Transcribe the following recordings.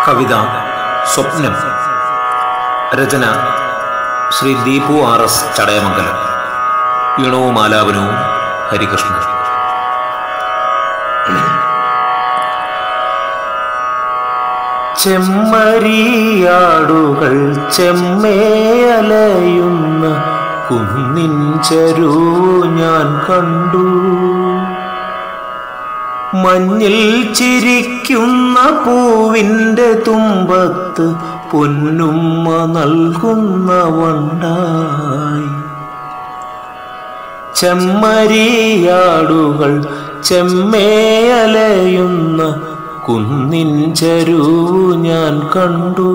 കവിത സ്വപ്നം രചന Sree Deepu R S Chadayamangalam ഈണവും ആലാപനവും ഹരികൃഷ്ണൻ ചെമ്മരിയാടുകൾ ചെമ്മേയലയുന്ന കുന്നിൻ ചെരുവു ഞാൻ കണ്ടു മഞ്ഞിൽ ചിരിക്കുന്ന പൂവിൻ്റെ തുമ്പത്ത് പൊന്നുമ്മ നൽകുന്ന വണ്ടായി ചെമ്മരിയാടുകൾ ചെമ്മേയലയുന്ന കുന്നിൻ ചെരുവു ഞാൻ കണ്ടു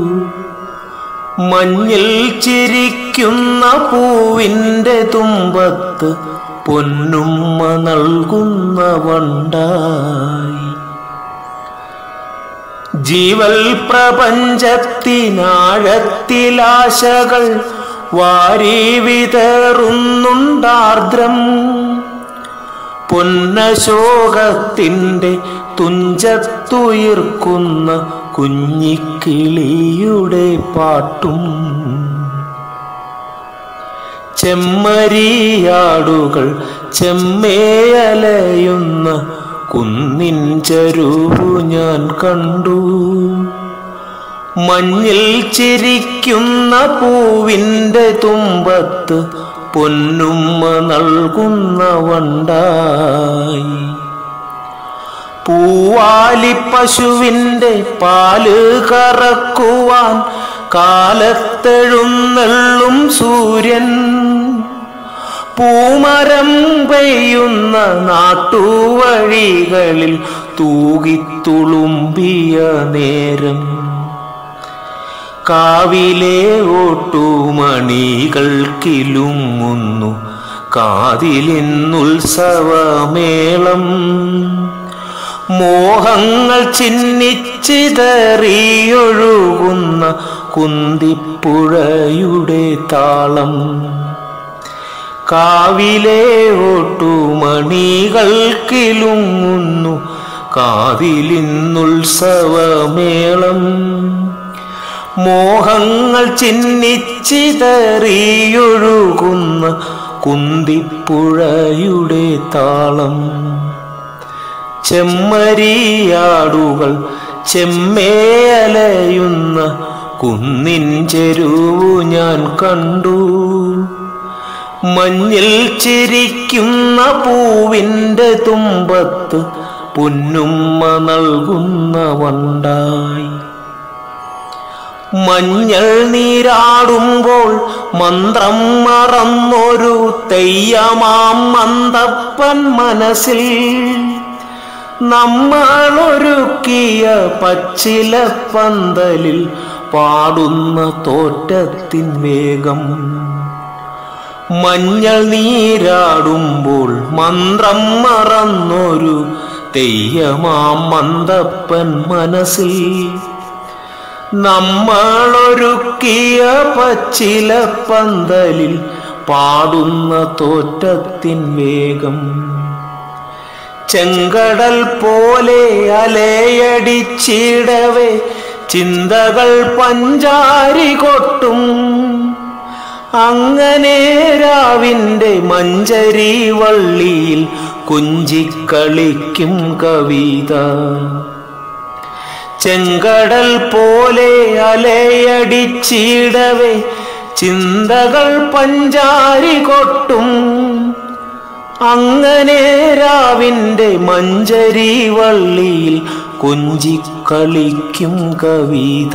മഞ്ഞിൽ ചിരിക്കുന്ന പൂവിൻ്റെ തുമ്പത്ത് പൊന്നുമ്മ നൽകുന്ന വണ്ടായി ജീവൽ പ്രപഞ്ചത്തിനാഴത്തിലാശകൾ വാരി വിതറുന്നുണ്ടാർദ്രം പൊന്നശോകത്തിൻ്റെ തുഞ്ചത്തുയിർക്കുന്ന കുഞ്ഞിക്കിളിയുടെ പാട്ടും ചെമ്മരിയാടുകൾ ചെമ്മേയലയുന്ന കുന്നിൻ ചരുവു ഞാൻ കണ്ടു മഞ്ഞിൽ ചിരിക്കുന്ന പൂവിൻ്റെ തുമ്പത്ത് പൊന്നുമ്മ നൽകുന്ന വണ്ടായി പൂവാലി പശുവിൻ്റെ പാല് കറക്കുവാൻ കാലത്തെഴുന്നള്ളും സൂര്യൻ പൂമരം പെയ്യുന്ന നാട്ടുവഴികളിൽ തൂകിത്തുളുമ്പിയ നേരം കാവിലെ ഓട്ടുമണികൾ കിലുങ്ങുന്നു കാതിലിന്നുത്സവമേളം മോഹങ്ങൾ ചിന്നിച്ചിതറിയൊഴുകുന്ന കുന്തിപ്പുഴയുടെ താളം കാവിലെ ഓട്ടുമണികൾ കിലുങ്ങുന്നു കാതിലിന്നുത്സവമേളം മോഹങ്ങൾ ചിന്നിച്ചിതറിയൊഴുകുന്ന കുന്തിപ്പുഴയുടെ താളം ചെമ്മരിയാടുകൾ ചെമ്മേയലയുന്ന കുന്നിൻ ചെരുവു ഞാൻ കണ്ടു മഞ്ഞിൽ ചിരിക്കുന്ന പൂവിൻ്റെ തുമ്പത്ത് പൊന്നുമ്മ നൽകുന്ന വണ്ടായി മഞ്ഞൾ നീരാടുമ്പോൾ മന്ത്രം മറന്നൊരു തെയ്യമാം മന്ദപ്പൻ മനസ്സിൽ നമ്മളൊരുക്കിയ പച്ചില പന്തലിൽ പാടുന്ന തോറ്റത്തിൻ വേഗം മഞ്ഞൾ നീരാടുമ്പോൾ മന്ത്രം മറന്നൊരു തെയ്യമാം മന്ദപ്പൻ മനസ്സിൽ നമ്മളൊരുക്കിയ പച്ചില പന്തലിൽ പാടുന്ന തോറ്റത്തിൻ വേഗം ചെങ്കടൽ പോലെ അലയടിച്ചിടവേ ചിന്തകൾ പഞ്ചാരി കൊട്ടും അങ്ങനെ രാവിൻ്റെ മഞ്ചരി വള്ളിയിൽ കുഞ്ചിക്കളിക്കും കവിത ചെങ്കടൽ പോലെ അലയടിച്ചിടവേ ചിന്തകൾ പഞ്ചാരി കൊട്ടും അങ്ങനെ രാവിൻ്റെ മഞ്ചരി വള്ളിയിൽ കൊഞ്ചിക്കളിക്കും കവിത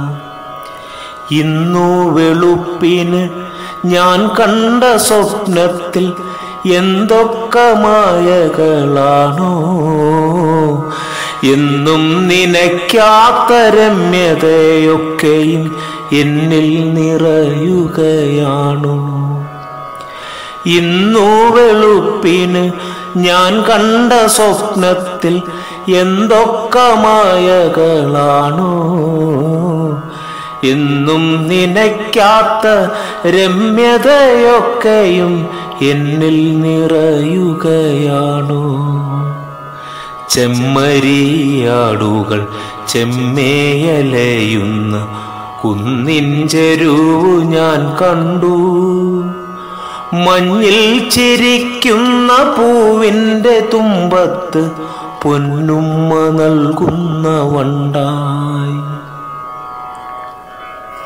ഇന്നു വെളുപ്പിന് ഞാൻ കണ്ട സ്വപ്നത്തിൽ എന്തൊക്കെ മായകളാണോ എന്നും നനയ്ക്കാത്ത രമ്യതയൊക്കെയും എന്നിൽ നിറയുകയാണോ ഇന്നു വെളുപ്പിന് ഞാൻ കണ്ട സ്വപ്നത്തിൽ എന്തൊക്കെ മായകളാണോ എന്നും നനയ്ക്കാത്ത രമ്യതയൊക്കെയും എന്നിൽ നിറയുകയാണോ ചെമ്മരിയാടുകൾ ചെമ്മേയലയുന്ന കുന്നിൻ ചെരുവു ഞാൻ കണ്ടു മഞ്ഞിൽ ചിരിക്കുന്ന പൂവിൻ്റെ തുമ്പത്ത് പൊന്നുമ്മ നൽകുന്ന വണ്ടായി